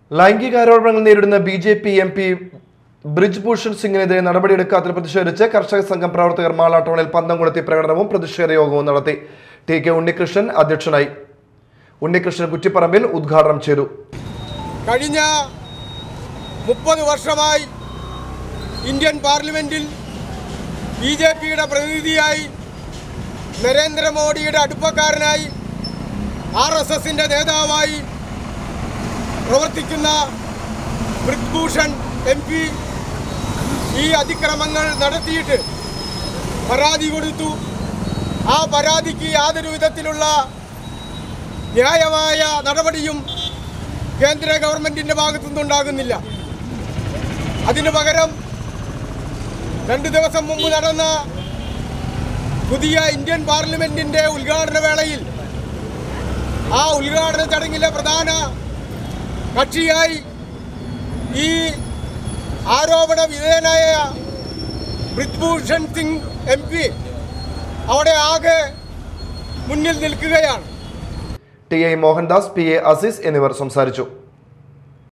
ലൈംഗികാരോപണങ്ങൾ നേരിടുന്ന B J P M P Brij Bhushan സിംഗിനെതിരെ നടപടിയെടുക്കാത്തതിൽ പ്രതിഷേധിച്ച് കർഷക സംഘം പ്രവർത്തകർ മാളാട്ടോണിൽ പന്തംകുളത്തി പ്രകടനവും പ്രതിഷേധ യോഗവും നടത്തി ടി കെ ഉണ്ണികൃഷ്ണൻ അധ്യക്ഷനായി ഉണ്ണികൃഷ്ണൻ കുറ്റിപ്പറമ്പിൽ ഉദ്ഘാടനം ചെയ്തു കഴിഞ്ഞ മുപ്പത് വർഷമായി ഇന്ത്യൻ പാർലമെന്റിൽ ബി ജെ പിയുടെ പ്രതിനിധിയായി നരേന്ദ്രമോദിയുടെ അടുപ്പക്കാരനായി ആർ എസ് എസിൻ്റെ നേതാവായി പ്രവർത്തിക്കുന്ന ബ്രിജ്ഭൂഷൺ എം പി ഈ അതിക്രമങ്ങൾ നടത്തിയിട്ട് പരാതി കൊടുത്തു ആ പരാതിക്ക് യാതൊരു വിധത്തിലുള്ള ന്യായമായ നടപടിയും കേന്ദ്ര ഗവൺമെന്റിന്റെ ഭാഗത്തുനിന്നുണ്ടാകുന്നില്ല അതിനു പകരം രണ്ടു ദിവസം മുമ്പ് നടന്ന പുതിയ ഇന്ത്യൻ പാർലമെന്റിന്റെ ഉദ്ഘാടന വേളയിൽ ആ ഉദ്ഘാടന ചടങ്ങിലെ പ്രധാന കക്ഷിയായി ഈ ആരോപണ വിധേയനായ ബ്രിജ്ഭൂഷൺ സിംഗ് എം പി അവിടെ ആകെ മുന്നിൽ നിൽക്കുകയാണ് T I Mohandas P A Azeez എന്നിവർ സംസാരിച്ചു